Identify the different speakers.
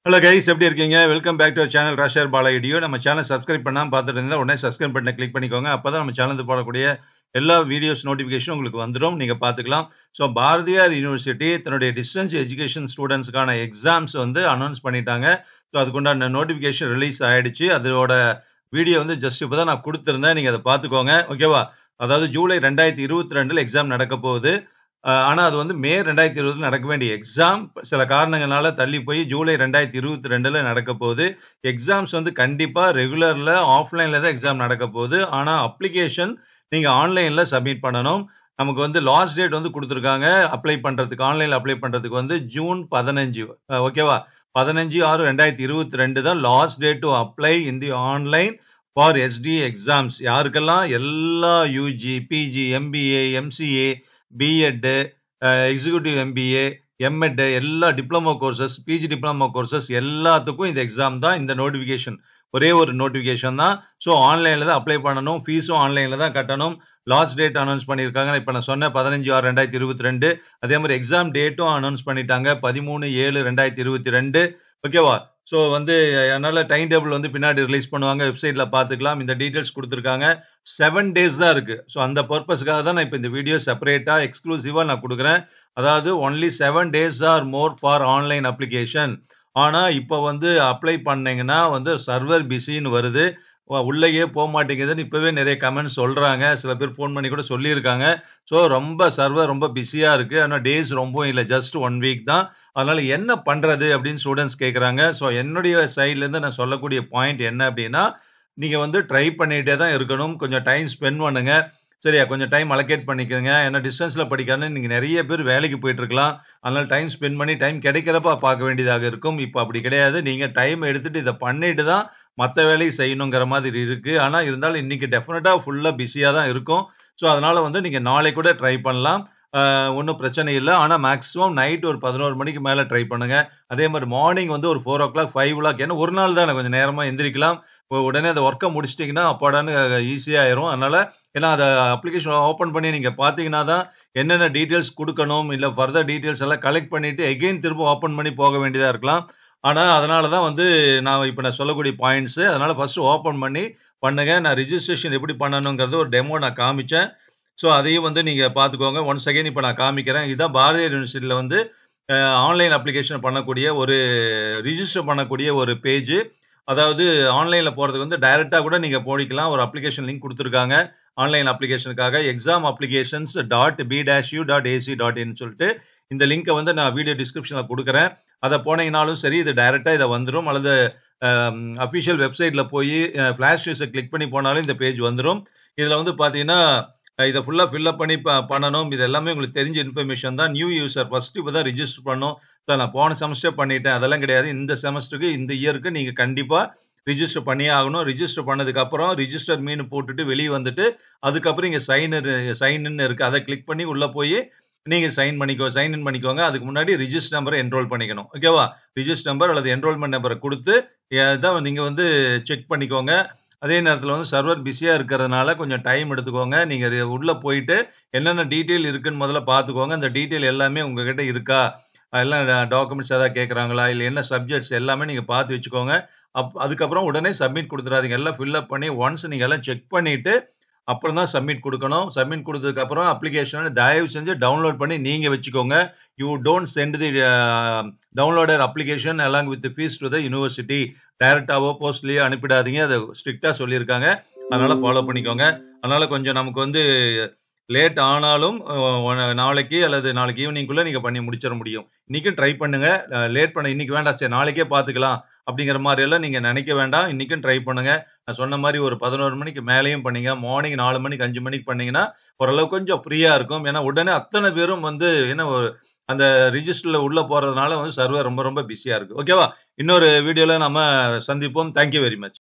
Speaker 1: hello guys எப்படி இருக்கீங்க welcome back to channel ராஷர் பாலா இடியோ நம்ம சேனல் சப்ஸ்கிரைப் பண்ணாமல் பார்த்துட்டு இருந்தால் உடனே சப்ஸ்கிரைப் பட்டனை கிளிக் பண்ணிக்கோங்க அப்போ தான் நம்ம சேனலுக்கு போடக்கூடிய எல்லா வீடியோஸ் நோட்டிஃபிகேஷன் உங்களுக்கு வந்துடும் நீங்கள் பார்த்துக்கலாம் ஸோ பாரதியார் யூனிவர்சிட்டி தன்னுடைய டிஸ்டன்ஸ் எஜுகேஷன் ஸ்டூடெண்ட்ஸ்க்கான எக்ஸாம்ஸ் வந்து அனௌன்ஸ் பண்ணிட்டாங்க ஸோ அதுக்குண்டான நோட்டிஃபிகேஷன் ரிலீஸ் ஆயிடுச்சு அதோட வீடியோ வந்து ஜஸ்ட் இப்போ தான் நான் கொடுத்துருந்தேன் நீங்கள் அதை பார்த்துக்கோங்க ஓகேவா அதாவது ஜூலை ரெண்டாயிரத்தி இருபத்தி ரெண்டில் எக்ஸாம் நடக்க போகுது ஆனால் அது வந்து மே ரெண்டாயிரத்தி இருபதுல நடக்க வேண்டிய எக்ஸாம் சில காரணங்களால தள்ளி போய் ஜூலை ரெண்டாயிரத்தி இருபத்தி ரெண்டில் நடக்க போகுது எக்ஸாம்ஸ் வந்து கண்டிப்பாக ரெகுலரில் ஆஃப்லைனில் தான் எக்ஸாம் நடக்க போகுது ஆனால் அப்ளிகேஷன் நீங்கள் ஆன்லைனில் சப்மிட் பண்ணணும் நமக்கு வந்து லாஸ்ட் டேட் வந்து கொடுத்துருக்காங்க அப்ளை பண்ணுறதுக்கு ஆன்லைனில் அப்ளை பண்ணுறதுக்கு வந்து ஜூன் பதினஞ்சு ஓகேவா பதினஞ்சு ஆறு ரெண்டாயிரத்தி இருபத்தி ரெண்டு தான் last date to apply in the online for SD exams யாருக்கெல்லாம் எல்லா UG PG MBA MCA BEd executive MBA MEd எல்லா diploma courses PG diploma courses எல்லாத்துக்கும் இந்த எக்ஸாம் தான் இந்த நோட்டிஃபிகேஷன் ஒரே ஒரு நோட்டிஃபிகேஷன் தான் ஸோ ஆன்லைனில் தான் அப்ளை பண்ணணும் ஃபீஸும் ஆன்லைனில் தான் கட்டணும் லாஸ்ட் டேட் அனௌன்ஸ் பண்ணியிருக்காங்க இப்போ நான் சொன்னேன் பதினஞ்சு ஆறு ரெண்டாயிரத்தி இருபத்தி ரெண்டு அதே மாதிரி எக்ஸாம் டேட்டும் அனௌன்ஸ் பண்ணிட்டாங்க பதிமூணு ஏழு ரெண்டாயிரத்தி இருபத்தி ரெண்டு ஓகேவா ஸோ வந்து அதனால் டைம் டேபிள் வந்து பின்னாடி ரிலீஸ் பண்ணுவாங்க வெப்சைட்டில் பார்த்துக்கலாம் இந்த டீட்டெயில்ஸ் கொடுத்துருக்காங்க செவன் டேஸ் தான் இருக்குது ஸோ அந்த பர்பஸ்க்காக தான் நான் இப்போ இந்த வீடியோ செப்பரேட்டாக எக்ஸ்க்ளூசிவாக நான் கொடுக்குறேன் அதாவது only seven days or more for online application ஆனால் இப்போ வந்து அப்ளை பண்ணீங்கன்னா வந்து சர்வர் பிஸின்னு வருது உள்ளேயே போக மாட்டேங்குதுன்னு இப்போவே நிறைய கமெண்ட்ஸ் சொல்கிறாங்க சில பேர் ஃபோன் பண்ணி கூட சொல்லியிருக்காங்க ஸோ ரொம்ப சர்வர் ரொம்ப பிஸியாக இருக்குது ஆனால் டேஸ் ரொம்ப இல்லை ஜஸ்ட் ஒன் வீக் தான் அதனால் என்ன பண்ணுறது அப்படின்னு ஸ்டூடெண்ட்ஸ் கேட்குறாங்க ஸோ என்னுடைய சைட்லேருந்து நான் சொல்லக்கூடிய பாயிண்ட் என்ன அப்படின்னா நீங்கள் வந்து ட்ரை பண்ணிகிட்டே தான் இருக்கணும் கொஞ்சம் டைம் ஸ்பெண்ட் பண்ணுங்கள் சரியா கொஞ்சம் டைம் அலோகேட் பண்ணிக்கோங்க ஏன்னா டிஸ்டன்ஸில் படிக்கணும்னு நீங்கள் நிறைய பேர் வேலைக்கு போயிட்டு இருக்கலாம் அதனால் டைம் ஸ்பெண்ட் பண்ணி டைம் கிடைக்கிறப்ப பார்க்க வேண்டியதாக இருக்கும் இப்போ அப்படி கிடையாது நீங்கள் டைம் எடுத்துகிட்டு இதை பண்ணிட்டு தான் மற்ற வேலையை செய்யணுங்கிற மாதிரி இருக்குது ஆனால் இருந்தாலும் இன்றைக்கி டெஃபினட்டாக ஃபுல்லாக பிஸியாக தான் இருக்கும் ஸோ அதனால் வந்து நீங்கள் நாளை கூட ட்ரை பண்ணலாம் ஒன்றும் பிரச்சனை இல்லை ஆனால் மேக்ஸிமம் நைட் ஒரு பதினோரு மணிக்கு மேலே ட்ரை பண்ணுங்கள் அதே மாதிரி மார்னிங் வந்து ஒரு four o'clock five o'clock ஏன்னா ஒரு நாள் தானே கொஞ்சம் நேரமாக எந்திரிக்கலாம் உடனே அந்த ஒர்க்கை முடிச்சிட்டிங்கன்னா அப்பாடான்னு ஈஸியாக ஆயிரும் அதனால் ஏன்னா அதை அப்ளிகேஷன் ஓப்பன் பண்ணி நீங்கள் பார்த்தீங்கன்னா தான் என்னென்ன டீட்டெயில்ஸ் கொடுக்கணும் இல்லை ஃபர்தர் டீட்டெயில்ஸ் எல்லாம் கலெக்ட் பண்ணிவிட்டு எகெயின் திரும்ப ஓப்பன் பண்ணி போக வேண்டியதாக இருக்கலாம் ஆனால் அதனால தான் வந்து நான் இப்போ நான் சொல்லக்கூடிய பாயிண்ட்ஸு அதனால் ஃபஸ்ட்டு ஓப்பன் பண்ணி பண்ணுங்கள் நான் ரிஜிஸ்ட்ரேஷன் எப்படி பண்ணணுங்கிறது ஒரு டெமோ நான் காமிச்சேன் ஸோ அதையும் வந்து நீங்கள் பார்த்துக்கோங்க ஒன்ஸ் அகைன் இப்போ நான் காமிக்கிறேன் இதுதான் பாரதியார் யூனிவர்சிட்டியில் வந்து ஆன்லைன் அப்ளிகேஷன் பண்ணக்கூடிய ஒரு ரிஜிஸ்டர் பண்ணக்கூடிய ஒரு பேஜ் அதாவது ஆன்லைனில் போகிறதுக்கு வந்து டைரெக்டாக கூட நீங்கள் போடிக்கலாம் ஒரு அப்ளிகேஷன் லிங்க் கொடுத்துருக்காங்க ஆன்லைன் அப்ளிகேஷனுக்காக exam applications dot B dash U dot AC dot in சொல்லிட்டு இந்த லிங்க்கை வந்து நான் வீடியோ டிஸ்கிரிப்ஷனில் கொடுக்குறேன் அதை போனீங்கனாலும் சரி இது டைரெக்டாக இதை வந்துடும் அல்லது அஃபிஷியல் வெப்சைட்டில் போய் ஃப்ளாஷ் நியூஸை கிளிக் பண்ணி போனாலும் இந்த பேஜ் வந்துடும் இதில் வந்து பார்த்தீங்கன்னா இதை ஃபுல்லாக ஃபில்அப் பண்ணி பண்ணணும் இது எல்லாமே உங்களுக்கு தெரிஞ்ச இன்ஃபர்மேஷன் தான் நியூ யூசர் ஃபர்ஸ்ட் இப்போ தான் ரிஜிஸ்டர் பண்ணணும் ஸோ நான் போன செமஸ்டர் பண்ணிட்டேன் அதெல்லாம் கிடையாது இந்த செமஸ்டருக்கு இந்த இயருக்கு நீங்கள் கண்டிப்பாக ரிஜிஸ்டர் பண்ணியே ஆகணும் ரிஜிஸ்டர் பண்ணதுக்கப்புறம் ரிஜிஸ்டர் மீன் போட்டுட்டு வெளியே வந்துட்டு அதுக்கப்புறம் இங்கே சைன் சைன்னு இருக்குது அதை கிளிக் பண்ணி உள்ளே போய் நீங்கள் சைன் பண்ணிக்கோ சைன் இன் பண்ணிக்கோங்க அதுக்கு முன்னாடி ரிஜிஸ்டர் நம்பரை என்ரோல் பண்ணிக்கணும் ஓகேவா ரிஜிஸ்டர் நம்பர் அல்லது என்ரோல்மெண்ட் நம்பரை கொடுத்து தான் நீங்கள் வந்து செக் பண்ணிக்கோங்க அதே நேரத்தில் வந்து சர்வர் பிஸியாக இருக்கிறதுனால கொஞ்சம் டைம் எடுத்துக்கோங்க நீங்கள் உள்ளே போயிட்டு என்னென்ன டீட்டெயில் இருக்குன்னு முதல்ல பார்த்துக்கோங்க அந்த டீட்டெயில் எல்லாமே உங்ககிட்ட இருக்கா எல்லாம் டாக்குமெண்ட்ஸ் எதாவது கேட்குறாங்களா இல்லை என்ன சப்ஜெக்ட்ஸ் எல்லாமே நீங்கள் பார்த்து வச்சுக்கோங்க அப் அதுக்கப்புறம் உடனே சப்மிட் கொடுத்துடாதீங்க எல்லாம் ஃபில்அப் பண்ணி ஒன்ஸ் நீங்கள் எல்லாம் செக் பண்ணிவிட்டு அப்புறம் தான் சப்மிட் கொடுக்கணும் சப்மிட் கொடுத்ததுக்கப்புறம் அப்ளிகேஷனை தயவு செஞ்சு டவுன்லோட் பண்ணி நீங்கள் வச்சுக்கோங்க you don't send the downloaded application along with fees to the university டைரெக்டாவோ போஸ்ட்லேயோ அனுப்பிடாதீங்க அதை ஸ்ட்ரிக்டாக சொல்லியிருக்காங்க அதனால் ஃபாலோ பண்ணிக்கோங்க அதனால் கொஞ்சம் நமக்கு வந்து லேட் ஆனாலும் நாளைக்கு அல்லது நாளைக்கு ஈவினிங்குள்ளே நீங்கள் பண்ணி முடிச்சிட முடியும் இன்றைக்கும் ட்ரை பண்ணுங்கள் லேட் பண்ண இன்றைக்கி வேண்டாம் சரி நாளைக்கே பார்த்துக்கலாம் அப்படிங்கிற மாதிரி எல்லாம் நீங்கள் நினைக்க வேண்டாம் இன்றைக்கும் ட்ரை பண்ணுங்கள் நான் சொன்ன மாதிரி ஒரு பதினோரு மணிக்கு மேலேயும் பண்ணீங்க மார்னிங் நாலு மணிக்கு அஞ்சு மணிக்கு பண்ணீங்கன்னா ஓரளவு கொஞ்சம் ஃப்ரீயாக இருக்கும் ஏன்னா உடனே அத்தனை பேரும் வந்து என்ன ஒரு அந்த ரிஜிஸ்டரில் உள்ளே போகிறதுனால வந்து சர்வர் ரொம்ப ரொம்ப பிஸியாக இருக்குது ஓகேவா இன்னொரு வீடியோவில் நம்ம சந்திப்போம் தேங்க்யூ வெரி மச்